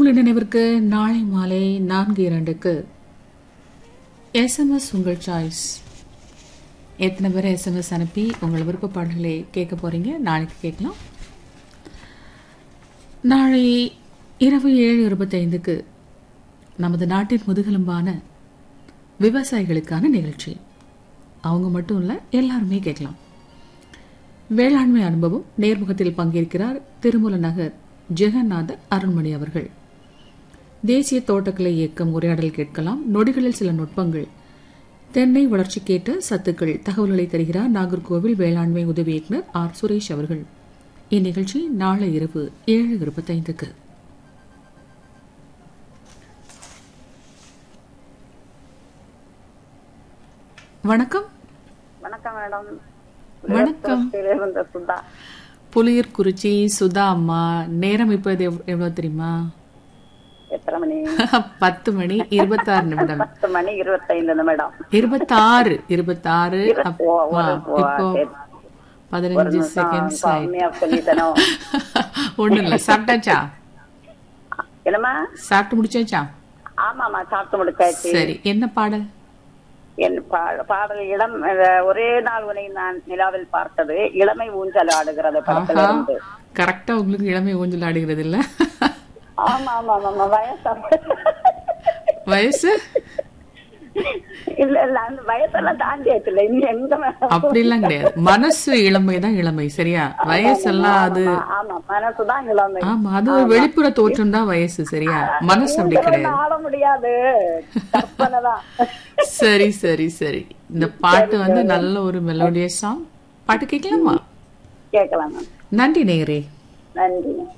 உங்கள் நினைவிற்கு நாளை மாலை நான்கு இரண்டுக்கு எஸ்எம்எஸ் உங்கள் சாய்ஸ் எத்தனை பேர் எஸ்எம்எஸ் அனுப்பி உங்கள் விருப்ப பாடல்களை கேட்க போறீங்க நாளைக்கு கேட்கலாம் நாளை இரவு ஏழு இருபத்தைந்துக்கு நமது நாட்டின் முதுகெலும்பான விவசாயிகளுக்கான நிகழ்ச்சி அவங்க மட்டும் இல்லை எல்லாருமே கேட்கலாம் வேளாண்மை அனுபவம் நேர்முகத்தில் பங்கேற்கிறார் திருமூல நகர் ஜெகநாத அருண்மணி அவர்கள் தேசிய தோட்டக்கலை இயக்கம் உரையாடல் கேட்கலாம் நொடிகளில் சில நுட்பங்கள் தென்னை வளர்ச்சிக்கேற்ற சத்துக்கள் தகவல்களை தருகிறார் நாகர்கோவில் வேளாண்மை உதவி இயக்குனர் ஆர் சுரேஷ் அவர்கள் இந்நிகழ்ச்சி நாளை இரவு ஏழு இருபத்தைந்துக்கு வணக்கம் வணக்கம் மேடம் வணக்கம். இருந்த சுதா புலியூர் குறிச்சி சுதா அம்மா நேரம் இப்போ இது எவ்- எவ்வளவு தெரியுமா எத்தனை மணி பத்து மணி இருபத்தாறு நிமிடம் பத்து மணி இருபத்தைந்து நிமிடம் இருபத்தாறு இருபத்தாறு அப்- ஓ, ஆ, ஒரு ஓ, இப்போ சரி. பதினஞ்சு செகண்ட்ஸ் ஆயிடுச்சு கம்மியா சொல்லித்தனோ ஒண்ணும் இல்ல சாப்பிட்டாச்சா என்னம்மா சாப்பிட்டு முடிச்சாச்சா ஆமாமா சாப்பிட்டு முடிச்சாச்சு சரி என்ன பாடல் என் பா- பாடல் இளம் அஹ், ஒரே நாள் உனை நான் நிலாவில் பார்த்தது இளமை ஊஞ்சல் ஆடுகிறது படத்துல ஆஹா இருந்து கரெக்டா உங்களுக்கு இளமை ஊஞ்சல் ஆடுகிறது இல்ல ஆமா ஆமா ஆமா வயசு வயசு இல்ல இல்ல அந்த வயசெல்லாம் தாண்டியாச்சு இல்ல இன்னும் எங்க மேடம் அப்படிலாம் கிடையாது மனசு இளமை தான் இளமை சரியா வயசெல்லாம் அது ஆமா மனசுதான் இளமை ஆமா அது ஒரு வெளிப்புற தோற்றம் தான் வயசு சரியா மனசு அப்படி ஊஞ்சல் கிடையாது ஆட முடியாது கற்பனை தான் சரி சரி சரி இந்த பாட்டு வந்து நல்ல ஒரு மெலோடியஸ் சாங் பாட்டு கேட்கலாமா கேட்கலாம் மேம் நன்றி நேரே நன்றி